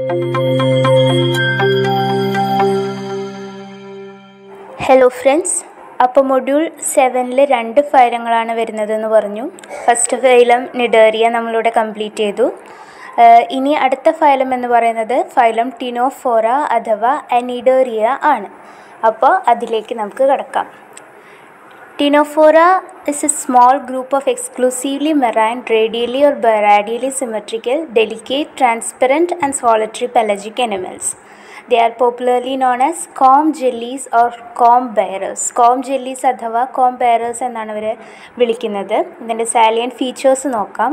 Hello friends അപ്പോൾ module സെവനിൽ രണ്ട് ഫൈലങ്ങളാണ് വരുന്നതെന്ന് പറഞ്ഞു ഫസ്റ്റ് ഫൈലം നിഡേറിയ നമ്മളിവിടെ കംപ്ലീറ്റ് ചെയ്തു ഏഹ് ഇനി അടുത്ത ഫൈലം എന്ന് പറയുന്നത് ഫൈലം ടിനോഫോറ അഥവാ അനിഡേറിയ ആണ് അപ്പോൾ അതിലേക്ക് നമുക്ക് കിടക്കാം Tinophora is a small group of exclusively marine, radially or biradially symmetrical, delicate, transparent, and solitary pelagic animals. They are popularly known as comb jellies or comb bearers. Comb jellies അഥവാ comb bearers എന്നാണ് ഇവരെ വിളിക്കുന്നത് ഇതിൻ്റെ salient features നോക്കാം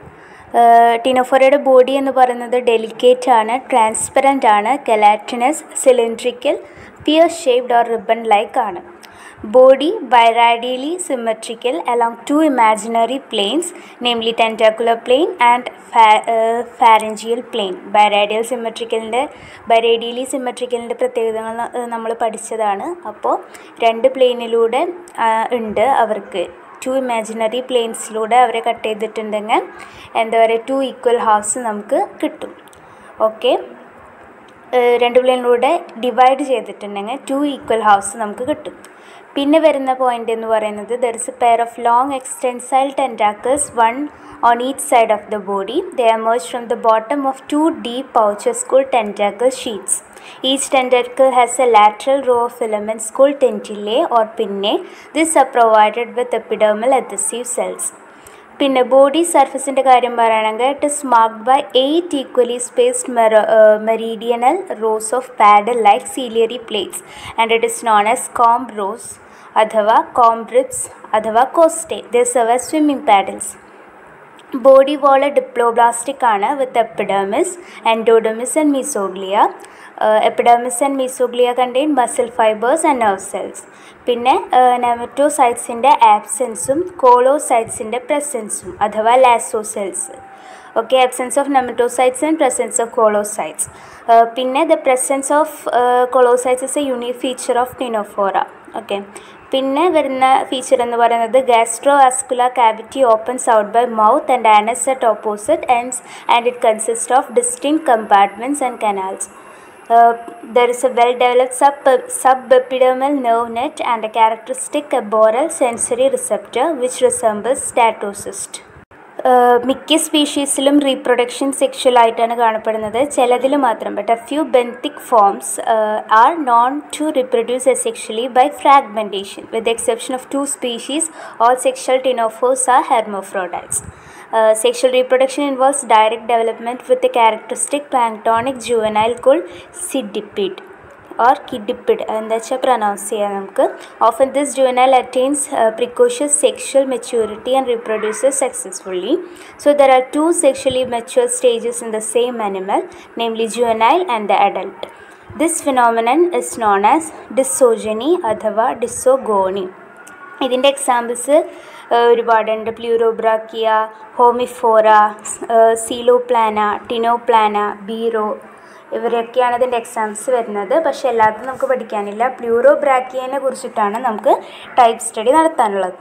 ടിനോഫോറയുടെ body എന്ന് പറയുന്നത് delicate ആണ് transparent ആണ് gelatinous cylindrical pear shaped or ribbon like ആണ് body biradially symmetrical along two imaginary planes namely tentacular plane and fa- uh, pharyngeal plane biradial സിമെട്രിക്കലിൻ്റെ ബൈറേഡിയലി സിമെട്രിക്കലിൻ്റെ പ്രത്യേകതകൾ നമ്മൾ പഠിച്ചതാണ് അപ്പോൾ രണ്ട് പ്ലെയിനിലൂടെ ഉണ്ട് അവർക്ക് ടു ഇമാജിനറി പ്ലെയിൻസിലൂടെ അവരെ കട്ട് ചെയ്തിട്ടുണ്ടെങ്കിൽ എന്താ പറയുക ടു ഈക്വൽ ഹാഫ്സ് നമുക്ക് കിട്ടും ഓക്കെ രണ്ട് പ്ലെയിനിലൂടെ ഡിവൈഡ് ചെയ്തിട്ടുണ്ടെങ്കിൽ ടു ഈക്വൽ ഹാഫ്സ് നമുക്ക് കിട്ടും പിന്നെ വരുന്ന പോയിന്റ് എന്ന് പറയുന്നത് there is a pair of long extensile tentacles one on each side of the body the emerge from the bottom of two deep pouches called tentacle sheets. Each tentacle has a lateral row of filaments called tentillae or pinnae. These are provided with epidermal adhesive cells. പിന്നെ body സർഫസിൻ്റെ കാര്യം പറയുകയാണെങ്കിൽ it is marked by eight equally spaced meridional rows of paddle like ciliary plates and it is known as comb rows അഥവാ comb ribs അഥവാ costae the sever swimming paddles body wall diploblastic ആണ് with epidermis endodermis and mesoglea epidermis and mesoglea contain muscle fibres and nerve cells പിന്നെ നെമറ്റോസൈറ്റ്സിൻ്റെ ആബ്സെൻസും കോളോസൈറ്റ്സിൻ്റെ പ്രസൻസും അഥവാ lasso cells okay absence of nematocysts and presence of കോളോസൈറ്റ്സ് പിന്നെ the presence of collocytes is a unique feature of Ctenophora okay പിന്നെ വരുന്ന feature എന്ന് പറയുന്നത് gastro vascular cavity opens out by mouth and anus at opposite ends and it consist of distinct compartments and canals there is a well developed sub subepidermal nerve net and a characteristic aboral sensory receptor which resembles statocyst. മിക്ക സ്പീഷീസിലും reproduction sexual ആയിട്ടാണ് കാണപ്പെടുന്നത് ചിലതിൽ മാത്രം but a few benthic forms are known to reproduce asexually by fragmentation with exception of two species all sexual ctenophores are hermaphrodites Uh, sexual reproduction involves direct development with a characteristic planktonic juvenile called sidipid or kidipid എന്താ വെച്ചാൽ pronounce ചെയ്യാം നമുക്ക് often this juvenile attains precocious sexual maturity and reproduces successfully so there are two sexually mature stages in the same animal namely juvenile and the adult this phenomenon is known as dissogeny അഥവാ dissogony ഇതിൻ്റെ examples ഒരുപാടുണ്ട് പ്ലൂരോബ്രാക്കിയ ഹോമിഫോറ സീലോപ്ലാന ടിനോപ്ലാന ബീറോ ഇവരൊക്കെയാണ് ഇതിൻ്റെ exams വരുന്നത് പക്ഷേ എല്ലാതും നമുക്ക് പഠിക്കാനില്ല പ്ലൂറോബ്രാക്കിയനെ കുറിച്ചിട്ടാണ് നമുക്ക് ടൈപ്പ് സ്റ്റഡി നടത്താനുള്ളത്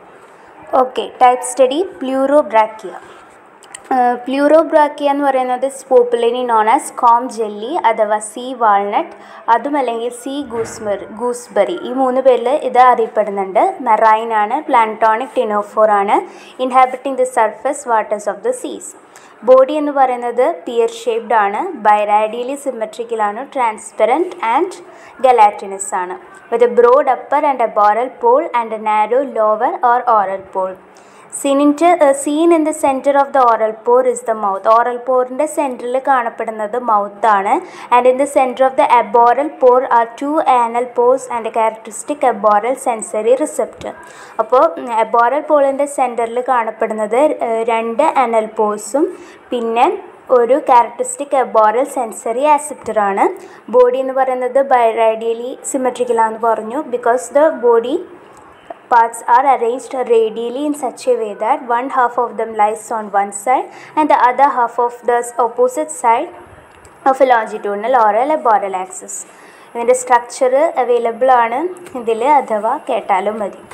okay type study Pleurobrachia Pleurobrachia എന്ന് പറയുന്നത് popularly known as comb jelly അഥവാ സീ വാൾനട്ട് അതുമല്ലെങ്കിൽ സീ ഗൂസ്ബെറി ഗൂസ്ബെറി ഈ മൂന്ന് പേരിൽ ഇത് അറിയപ്പെടുന്നുണ്ട് മെറൈൻ ആണ് പ്ലാന്റോണിക് ടിനോഫോർ ആണ് inhabiting the surface waters of the seas body എന്ന് പറയുന്നത് പിയർ ഷേപ്ഡ് ആണ് ബൈറാഡിയലി സിമെട്രിക്കലാണ് ട്രാൻസ്പെറൻറ്റ് ആൻഡ് ഗലാറ്റിനസ് ആണ് with a broad upper and aboral pole and a narrow lower or oral pole സീനിൻ്റെ seen in the centre of the oral pore is the mouth oral പോറിൻ്റെ സെൻറ്ററിൽ കാണപ്പെടുന്നത് മൗത്താണ് and in the centre of the aboral pore are two anal pores and a characteristic aboral sensory receptor അപ്പോൾ aboral പോളിൻ്റെ സെൻറ്ററിൽ കാണപ്പെടുന്നത് രണ്ട് anal പോർസും പിന്നെ ഒരു ക്യാരക്ടറിസ്റ്റിക് എബോറൽ സെൻസറി ആസിപ്റ്ററാണ് ബോഡി എന്ന് പറയുന്നത് ബൈറൈഡിയലി സിമെട്രിക്കലാണെന്ന് പറഞ്ഞു because the body parts are arranged radially in such a way that one half of them lies on one side and the other half of the opposite side of a longitudinal or a laboral axis ഇതിൻ്റെ structure available ആണ് ഇതിൽ അഥവാ കേട്ടാലും മതി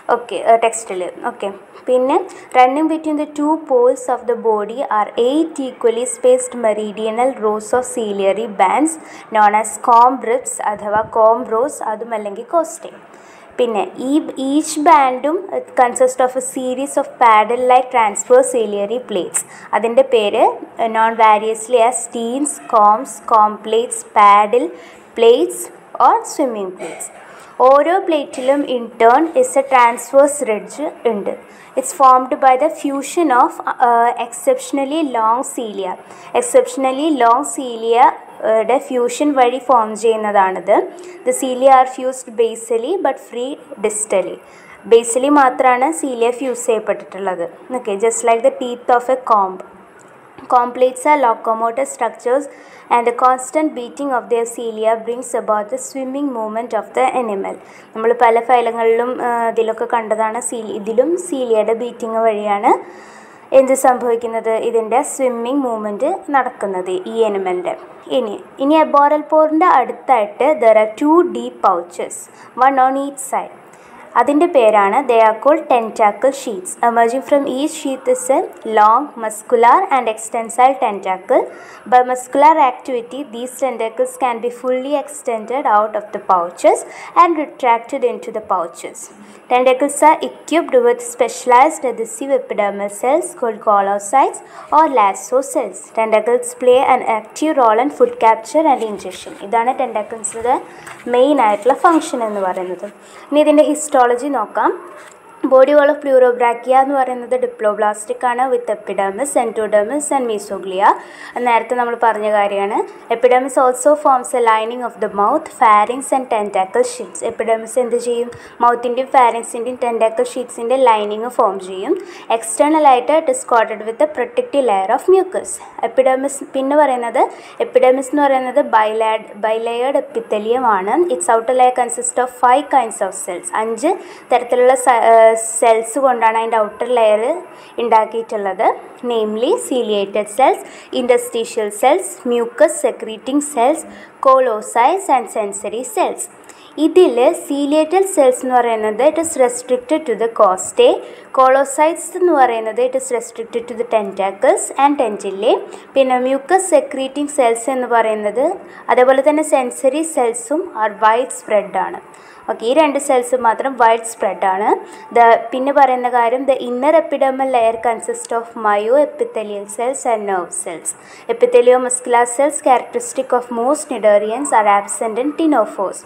okay ടെക്സ്റ്റിൽ okay പിന്നെ running between the two poles of the body are eight equally spaced meridional rows of ciliary bands known as comb ribs അഥവാ comb rows അതും അല്ലെങ്കിൽ കോസ്റ്റേ പിന്നെ ഈ ഈച്ച് ബാൻഡും consist of a series of paddle like transfer ciliary plates അതിൻ്റെ പേര് known variously as ctenes combs comb plates paddle plates or swimming plates ഓരോ പ്ലേറ്റിലും in turn is a transverse ridge ഉണ്ട് it's formed by the fusion of exceptionally long cilia exceptionally long cilia യുടെ fusion വഴി form ചെയ്യുന്നതാണിത് the cilia are fused basally but free distally basally മാത്രമാണ് cilia fuse ചെയ്യപ്പെട്ടിട്ടുള്ളത് okay just like the teeth of a comb Complates are locomotor structures and the constant beating of their cilia brings about the swimming movement of the animal. നമ്മൾ പല ഫലങ്ങളിലും ഇതിലൊക്കെ കണ്ടതാണ് Seeley ഇതിലും സീലിയയുടെ beating വഴിയാണ് എന്ത് സംഭവിക്കുന്നത് ഇതിൻ്റെ സ്വിമ്മിങ് മൂവ്മെൻറ്റ് നടക്കുന്നത് ഈ എനിമലിൻ്റെ ഇനി ഇനി എബോറൽ പോറിൻ്റെ അടുത്തായിട്ട് there are two deep pouches one on each side അതിൻ്റെ പേരാണ് they are called tentacle sheets emerging from ഈ sheath is a long muscular and extensile tentacle by muscular activity these tentacles can be fully extended out of the pouches and retracted in to the pouches Tentacles are equipped with specialized adhesive epidermal cells called collocytes or lasso cells. Tentacles play an active role in food capture and ingestion. ഇതാണ് ടെൻഡക്കിൾസിൻ്റെ main ആയിട്ടുള്ള function എന്ന് പറയുന്നത് ഇനി ഇതിൻ്റെ histology നോക്കാം body wall of Pleurobrachia എന്ന് പറയുന്നത് diploblastic ആണ് with epidermis endodermis and mesoglea നേരത്തെ നമ്മൾ പറഞ്ഞ കാര്യമാണ് epidermis also forms a lining of the mouth pharynx and tentacle sheaths epidermis എന്ത് ചെയ്യും മൗത്തിൻ്റെയും ഫാരിങ്സിൻ്റെയും ടെൻറ്റാക്കിൾ ഷീറ്റ്സിൻ്റെ ലൈനിങ് ഫോം ചെയ്യും എക്സ്റ്റേണൽ ആയിട്ട് it is coated with a protective layer of mucus epidermis പിന്നെ പറയുന്നത് എപ്പിഡമിസ് എന്ന് പറയുന്നത് ബൈലാഡ് ബൈലെയേർഡ് എപ്പിത്തലിയമാണ് its outer layer consist of five kinds of cells അഞ്ച് തരത്തിലുള്ള സെൽസ് കൊണ്ടാണ് അതിൻ്റെ ഔട്ടർ ലെയർ ഉണ്ടാക്കിയിട്ടുള്ളത് namely ciliated cells interstitial cells mucus secreting cells collocytes and sensory cells ഇതിൽ സീലിയേറ്റഡ് സെൽസ് എന്ന് പറയുന്നത് it is restricted to the costae collocytes എന്ന് പറയുന്നത് it is restricted to the tentacles and tentillae പിന്നെ mucus secreting cells എന്ന് പറയുന്നത് അതേപോലെ തന്നെ സെൻസറി സെൽസും ആർ വൈഡ് സ്പ്രെഡ് ആണ് ഓക്കെ ഈ രണ്ട് സെൽസ് മാത്രം വൈഡ് സ്പ്രെഡ് ആണ് ദ പിന്നെ പറയുന്ന കാര്യം the inner epidermal layer consist of myoepithelial cells and nerve cells epitheliomuscular cells characteristic of most cnidarians are absent in ctenophores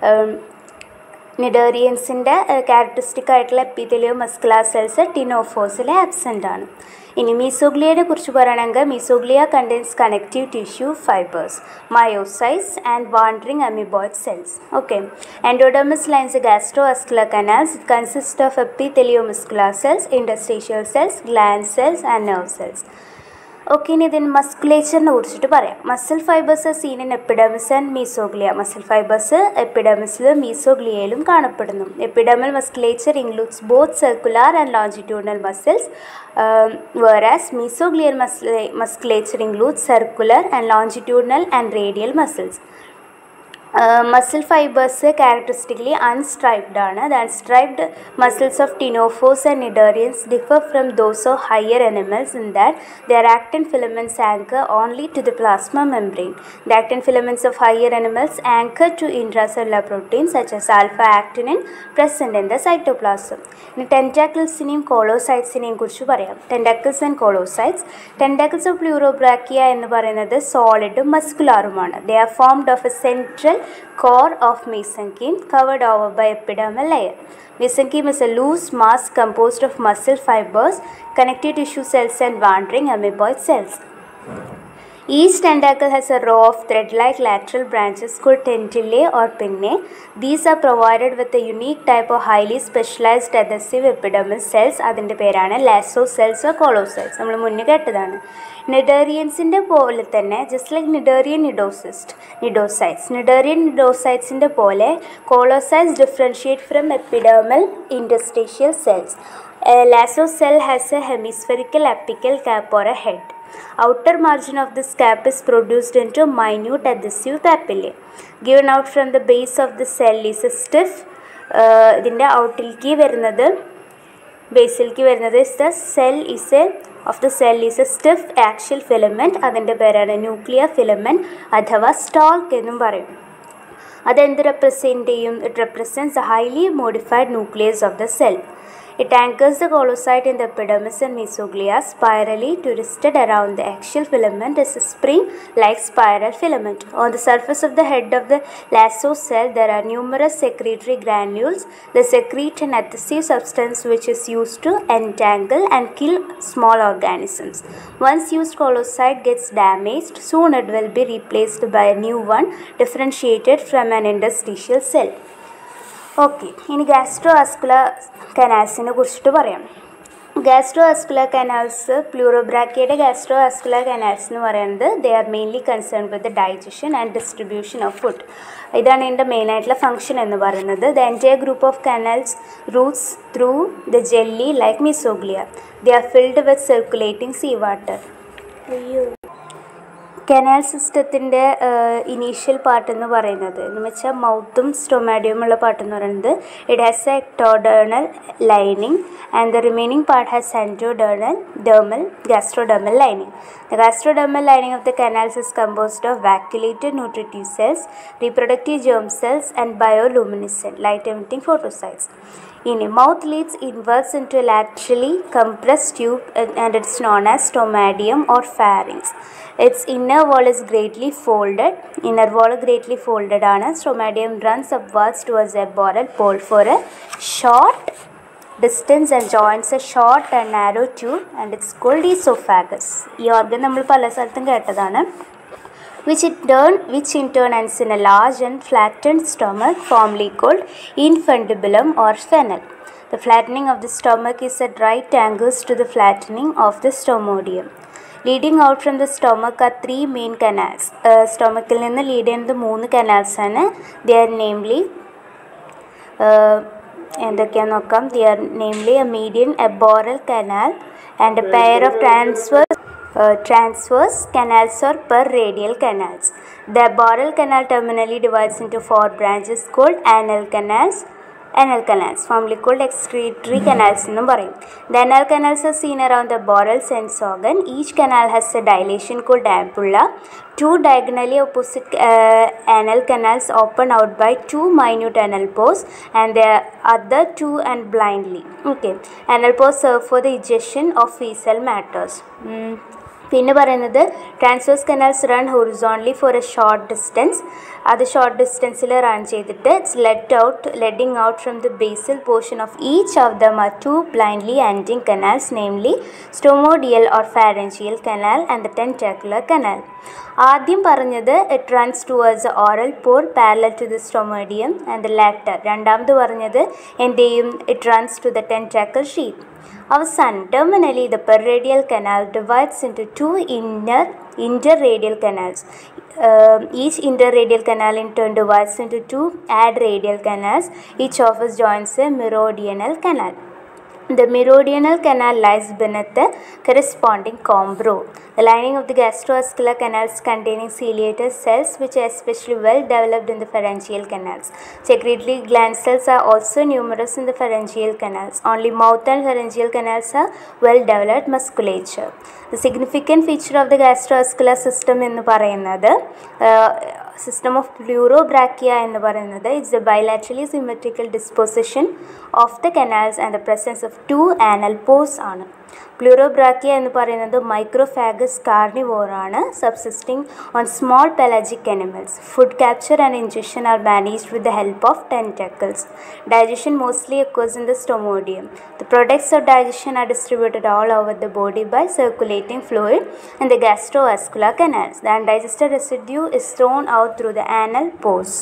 നിഡേറിയൻസിൻ്റെ characteristic ആയിട്ടുള്ള എപ്പിത്തലിയോ മസ്കുലാർ സെൽസ് ടിനോഫോസിൽ absent ആണ് ഇനി മീസോഗ്ലിയയെ കുറിച്ച് പറയുകയാണെങ്കിൽ mesoglea contains connective tissue fibres myocytes and wandering amoeboid cells okay endodermis lines gastrovascular canals consist of epitheliomuscular cells interstitial cells gland cells and nerve cells okay ഇനി ഇതിന് മസ്കുലേച്ചറിനെ കുറിച്ചിട്ട് പറയാം muscle fibres seen in epidermis and mesoglea muscle fibres എപ്പിഡമിസിലും മീസോഗ്ലിയയിലും കാണപ്പെടുന്നു epidermal musculature includes both circular and longitudinal muscles whereas mesoglial muscle- musculature includes circular and longitudinal and radial muscles. Muscle fibres characteristically unstriped ആണ് the unstriped muscles of ctenophores and cnidarians differ from those of higher animals in that their actin filaments anchor only to the plasma membrane. The actin filaments of higher animals anchor to intracellular proteins such as alpha actinin present in the cytoplasm. ഇനി ടെൻറ്റാക്കിൾസിനെയും കോളോസൈറ്റ്സിനെയും കുറിച്ച് പറയാം tentacles and collocytes tentacles of Pleurobrachia എന്ന് പറയുന്നത് സോളിഡും മസ്കുലാറുമാണ് they are formed of a central core of mesenchyme covered over by epidermal layer. Mesenchyme is a loose mass composed of muscle fibers, connective tissue cells and wandering amoeboid cells. Each tentacle has a row of thread-like lateral branches called tentillae or pinnae. These are provided with a unique type of highly specialized adhesive epidermal cells. അതിൻ്റെ പേരാണ് lasso cells or കോളോസെൽസ് നമ്മൾ മുന്നേ കേട്ടതാണ് നിഡേറിയൻസിൻ്റെ പോലെ തന്നെ just like cnidarian cnidocyst cnidocytes cnidarian നിഡോസൈറ്റ്സിൻ്റെ പോലെ collocytes differentiate from epidermal interstitial cells lasso cell has a hemispherical apical cap or a head outer margin of this cap is produced into minute adhesive papillae. Given out from the base of the cell is a stiff ഇതിൻ്റെ ഔട്ടിലേക്ക് വരുന്നത് ബേസിലേക്ക് വരുന്നത് is the cell is a of the cell is a stiff axial filament അതിൻ്റെ പേരാണ് nuclear filament അഥവാ സ്റ്റാൾക്ക് എന്നും പറയും അതെന്ത് റെപ്രസെൻറ്റ് ചെയ്യും it represents a highly modified nucleus of the cell It anchors the collocyte in the epidermis and mesoglea spirally twisted around the axial filament as a spring-like spiral filament. On the surface of the head of the lasso cell, there are numerous secretory granules. They secrete an adhesive substance which is used to entangle and kill small organisms. Once used collocyte gets damaged, soon it will be replaced by a new one differentiated from an interstitial cell. Okay ഇനി gastrovascular കനാൽസിനെ കുറിച്ചിട്ട് പറയാം gastrovascular canals പ്ലൂറോബ്രാക്കിയുടെ gastrovascular canals എന്ന് പറയുന്നത് they are mainly concern with digestion and distribution of food ഇതാണ് ഇതിൻ്റെ മെയിനായിട്ടുള്ള ഫംഗ്ഷൻ എന്ന് പറയുന്നത് the entire group of canals routes through the jelly like mesoglea they are filled with circulating sea water അയ്യോ canal സിസ്റ്റത്തിൻ്റെ initial part എന്ന് പറയുന്നത് എന്ന് വെച്ചാൽ മൗത്തും സ്റ്റൊമാഡിയും ഉള്ള പാർട്ട് എന്ന് പറയുന്നത് it has a ectodermal lining and the remaining part has centrodermal dermal gastrodermal lining the gastrodermal lining of the canals is composed of vacuolated nutritive cells reproductive germ cells and bioluminescent light emitting photocytes ഇനി mouth leads inwards into laterally compress tube and its known as stomodaeum or pharynx its inner wall is greatly folded inner wall greatly folded ആണ് stomodaeum runs upwards towards A aboral pole for a short distance and joins a short and narrow tube and its called oesophagus ഈ organ നമ്മൾ പല സ്ഥലത്തും കേട്ടതാണ് which in turn which in turn ends in a large and flattened stomach formerly called infundibulum or fennel. The flattening of the stomach is at right angles to the flattening of the stomodium. Leading out from the stomach are three main canals. സ്റ്റൊമക്കിൽ നിന്ന് lead ചെയ്യുന്നത് മൂന്ന് canals ആണ് ദേ are namely എന്തൊക്കെയാണെന്ന് നോക്കാം they are namely a median aboral canal and a pair of transfer uh, transverse canals or per radial canals. The boral canal terminally divides into four branches called anal canals. Anal canals, formerly called excretory canals എന്നും പറയും The anal canals are seen around the boral sense organ. Each canal has a dilation called ampulla. Two diagonally opposite uh, anal canals open out by two minute anal pores and the other two and blindly. Okay, anal pores serve for the ejection of fecal matters. Mm. പിന്നെ പറയുന്നത് transverse canals run horizontally for a short distance അത് short ഡിസ്റ്റൻസിൽ run ചെയ്തിട്ട് its let out leading out from the basal portion of each of them are two blindly ending canals namely stomodeal or pharyngeal canal and the tentacular canal ആദ്യം പറഞ്ഞത് it runs towards oral pore parallel to the stomodaeum and the latter രണ്ടാമത് പറഞ്ഞത് എന്ത് ചെയ്യും it runs to the tentacle sheath അവസാനം terminally the perradial canal divides into two inner interradial canals. Uh, each interradial canal in turn divides into two adradial canals. Each of us joins a meridional canal. The meridional canal lies beneath the corresponding combro. The lining of the gastroascular canals containing ciliated cells which are especially well developed in the pharyngeal canals. Secretory gland cells are also numerous in the pharyngeal canals. Only mouth and pharyngeal canals are well developed musculature. The significant feature of the gastroascular system എന്ന് പറയുന്നത് system of Pleurobrachia എന്ന് പറയുന്നത് its a bilaterally symmetrical disposition of the canals and the presence of two anal pores ആണ് Pleurobrachia എന്ന് പറയുന്നത് microphagous carnivore ആണ് subsisting on small pelagic animals food capture and ingestion are managed with the help of tentacles digestion mostly occurs in the stomodium. The products of digestion are distributed all over the body by circulating fluid in the gastrovascular canals. The undigested residue is thrown out through the anal pores.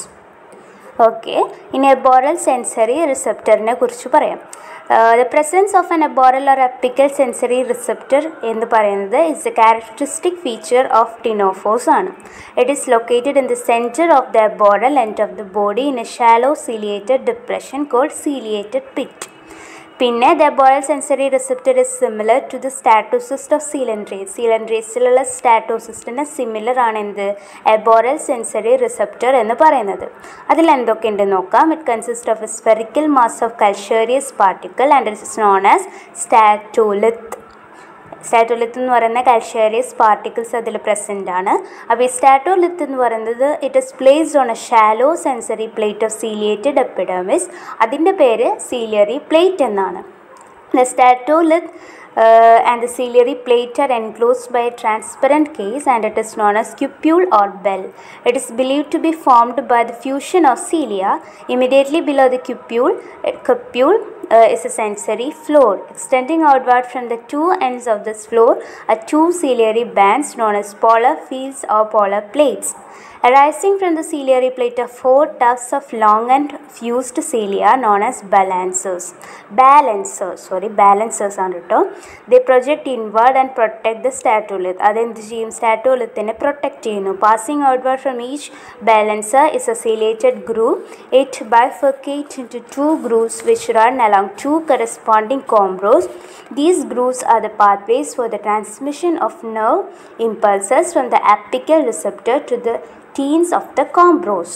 Okay ഇനി aboral sensory റിസപ്റ്ററിനെ കുറിച്ച് പറയാം the presence of an aboral or apical sensory receptor എന്ന് പറയുന്നത് its a characteristic feature of ctenophores ആണ് it is located in the centre of the aboral end of the body in a shallow ciliated depression called ciliated pit പിന്നെ the aboral sensory receptor is similar to the statocyst of coelenterates സീലൻഡ്രേസിലുള്ള സ്റ്റാറ്റോസിസ്റ്റിന് similar ആണ് എന്ത് aboral sensory receptor എന്ന് പറയുന്നത് അതിൽ എന്തൊക്കെയുണ്ട് നോക്കാം it consist of a spherical mass of calcareous particle and it is known as statolith statolith എന്ന് പറയുന്ന കാൽഷ്യേറിയസ് പാർട്ടിക്കിൾസ് അതിൽ പ്രസൻ്റ് ആണ് അപ്പോൾ ഈ സ്റ്റാറ്റോലിത്ത് എന്ന് പറയുന്നത് it is placed on a shallow sensory plate of ciliated epidermis അതിൻ്റെ പേര് സീലിയറി പ്ലേറ്റ് എന്നാണ് The statolith uh, and the ciliary plate are enclosed by a transparent case and it is known as cupule or bell. It is believed to be formed by the fusion of cilia. Immediately below the cupule, uh, cupule uh, is a sensory floor. Extending outward from the two ends of this floor are two ciliary bands known as polar fields or polar plates. Arising from the ciliary plate are four tufts of long and fused cilia known as balancers. Balancers, sorry, balancers ആണ് കേട്ടോ they project inward and protect the statolith അതെന്ത് ചെയ്യും സ്റ്റാറ്റോലിത്തിനെ protect ചെയ്യുന്നു passing outward from each balancer is a ciliated groove it bifurcate into two grooves which run along two corresponding combros. These grooves are the pathways for the transmission of nerve impulses from the apical receptor to the teens of the combros.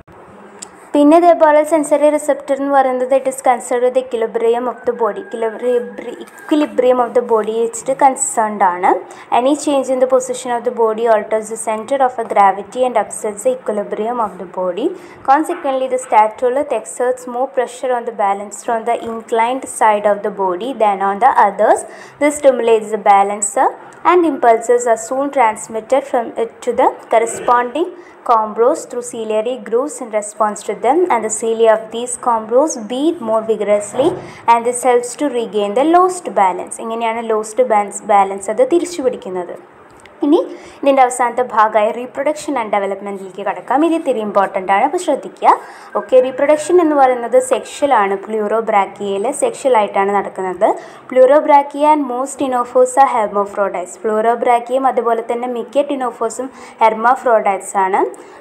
പിന്നെ ഇതേപോലെ sensory receptor എന്ന് പറയുന്നത് it is concerned the equilibrium of the body equilibrium of the body വെച്ചിട്ട് concerned ആണ് any change in the position of the body alters the centre of a gravity and upsets the equilibrium of the body consequently the statolith exerts more pressure on the balance from the inclined side of the body than on the others this stimulates the balancer and impulses are soon transmitted from it to the corresponding combros through ciliary grooves in response to them and the cilia of these combros beat more vigorously and this helps to regain the lost balance ഇങ്ങനെയാണ് lost balance balance അത് തിരിച്ചു പിടിക്കുന്നത് ഇനി ഇതിൻ്റെ അവസാനത്തെ ഭാഗമായ reproduction and ഡെവലപ്മെൻറ്റിലേക്ക് കടക്കാം ഇത് ഇത്തിരി ഇമ്പോർട്ടൻ്റ് ആണ് അപ്പോൾ ശ്രദ്ധിക്കുക ഓക്കെ റീപ്രൊഡക്ഷൻ എന്ന് പറയുന്നത് സെക്ഷലാണ് പ്ലൂറോബ്രാക്കിയയിൽ സെക്ഷലായിട്ടാണ് നടക്കുന്നത് പ്ലൂറോബ്രാക്കിയ ആൻഡ് മോസ്റ്റ് ഇനോഫോസ ഹെർമോഫ്രോഡൈറ്റ്സ് പ്ലൂറോബ്രാക്കിയും അതുപോലെ തന്നെ മിക്ക ടിനോഫോസും ഹെർമോഫ്രോഡൈറ്റ്സ് ആണ്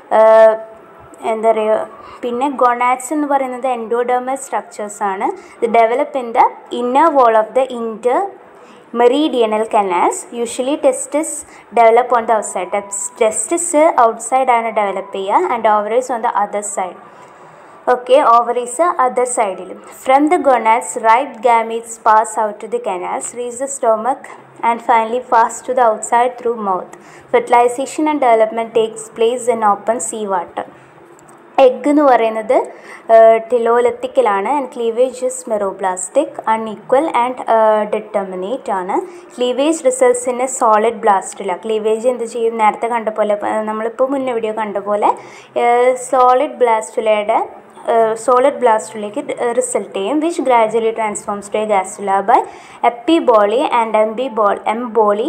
എന്താ പറയുക പിന്നെ ഗൊണാറ്റ്സ് എന്ന് പറയുന്നത് എൻഡോഡേമൽ സ്ട്രക്ചേഴ്സ് ആണ് ഇത് develop in the inner wall of the intermeridional canals usually testis develop on the outside testis ഔട്ട് സൈഡാണ് ഡെവലപ്പ് ചെയ്യുക and ovaries on the other side okay ovaries other സൈഡിലും from the gonads right gametes pass out to the canals reach the stomach and finally pass to the outside through mouth fertilisation and development takes place in open sea water egg എന്ന് പറയുന്നത് ടിലോലത്തിക്കലാണ് and cleavage is meroblastic unequal and determinate ആണ് cleavage results in a solid blastula cleavage എന്ത് ചെയ്യും നേരത്തെ കണ്ട പോലെ നമ്മളിപ്പോൾ മുന്നേ വീഡിയോ കണ്ട പോലെ സോളിഡ് ബ്ലാസ്റ്റുലയുടെ സോളിഡ് ബ്ലാസ്റ്റിലേക്ക് റിസൾട്ട് ചെയ്യും which gradually transforms to a gastrula by epiboly and emboly emboly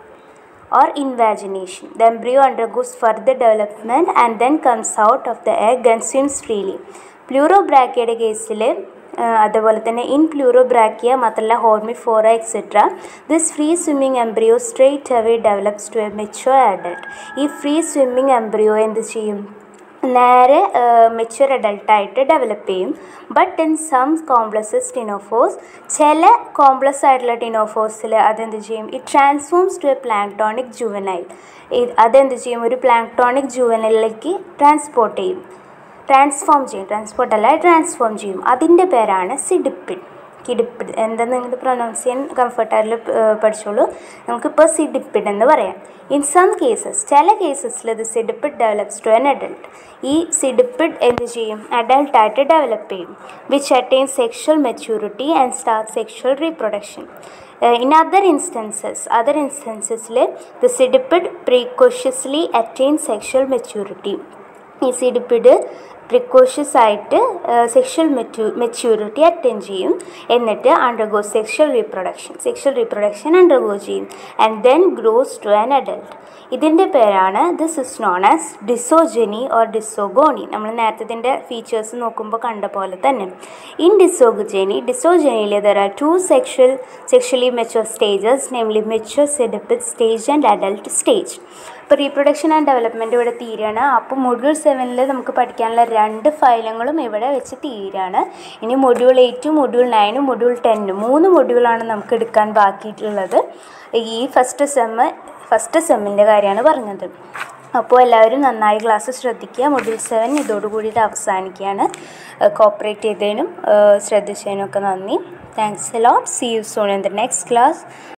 or invagination. The embryo undergoes further development and then comes out of the egg and swims freely. പ്ലൂറോബ്രാക്കിയയുടെ കേസിൽ അതുപോലെ തന്നെ in Pleurobrachia മാത്രമല്ല Hormiphora etcetera this free swimming embryo straight away develops to a mature adult ഈ free swimming embryo എന്ത് ചെയ്യും നേരെ mature അഡൾട്ടായിട്ട് ഡെവലപ്പ് ചെയ്യും but in some complexes ctenophores ചില കോംപ്ലക്സ് ആയിട്ടുള്ള ടിനോഫോസിൽ അതെന്ത് ചെയ്യും it transforms to a planktonic juvenile അതെന്ത് ചെയ്യും ഒരു പ്ലാങ്ക്ടോണിക് ജുവനലിലേക്ക് ട്രാൻസ്പോർട്ട് ചെയ്യും ട്രാൻസ്ഫോം ചെയ്യും ട്രാൻസ്പോർട്ട് അല്ല ട്രാൻസ്ഫോം ചെയ്യും അതിൻ്റെ പേരാണ് സിഡിപ്പിഡ് കിഡിപ്പിഡ് എന്താന്ന് നിങ്ങൾ പ്രൊനൗൺസ് ചെയ്യാൻ കംഫർട്ടായിട്ട് പഠിച്ചോളൂ നമുക്കിപ്പോൾ സിഡിപ്പിഡ് എന്ന് പറയാം ഇൻ സം കേസസ് ചില കേസസിൽ ഇത് cydippid develops to an adult ഈ സിഡിപ്പിഡ് എന്ത് ചെയ്യും അഡൾട്ടായിട്ട് ഡെവലപ്പ് ചെയ്യും which attain sexual maturity and start sexual reproduction in other instances other ഇൻസ്റ്റൻസസിൽ the cydippid precociously attain sexual maturity ഈ സിഡിപ്പിഡ് പ്രിക്കോഷ്യസ് ആയിട്ട് സെക്ഷൽ മെച്യൂ മെച്യൂരിറ്റി അറ്റൻഡ് ചെയ്യും എന്നിട്ട് undergo sexual reproduction sexual reproduction undergo ചെയ്യും and then grows to an adult ഇതിൻ്റെ പേരാണ് this is known as dissogeny or dissogony നമ്മൾ നേരത്തെ ഇതിൻ്റെ ഫീച്ചേഴ്സ് നോക്കുമ്പോൾ കണ്ട പോലെ തന്നെ ഇൻ ഡിസോഗജനി ഡിസോജനിയിൽ there are two sexual sexually mature stages namely mature cydippid stage and adult stage അപ്പോൾ റീപ്രൊഡക്ഷൻ ആൻഡ് ഡെവലപ്മെൻറ്റ് ഇവിടെ തീരുകയാണ് അപ്പോൾ മൊഡ്യൂൾ സെവനിൽ നമുക്ക് പഠിക്കാനുള്ള രണ്ട് ഫയലങ്ങളും ഇവിടെ വെച്ച് തീരുകയാണ് ഇനി മൊഡ്യൂൾ എയ്റ്റും മൊഡ്യൂൾ നയനും മൊഡ്യൂൾ ടെന്നും മൂന്ന് മൊഡ്യൂളാണ് നമുക്ക് എടുക്കാൻ ബാക്കിയിട്ടുള്ളത് ഈ ഫസ്റ്റ് സെമ്മ് ഫസ്റ്റ് സെമ്മിൻ്റെ കാര്യമാണ് പറഞ്ഞത് അപ്പോൾ എല്ലാവരും നന്നായി ക്ലാസ് ശ്രദ്ധിക്കുക മൊഡ്യൂൾ സെവൻ ഇതോടുകൂടി ഇത് അവസാനിക്കുകയാണ് കോപ്പറേറ്റ് ചെയ്തതിനും ശ്രദ്ധിച്ചതിനും ഒക്കെ നന്ദി thanks a lot see you soon in the next class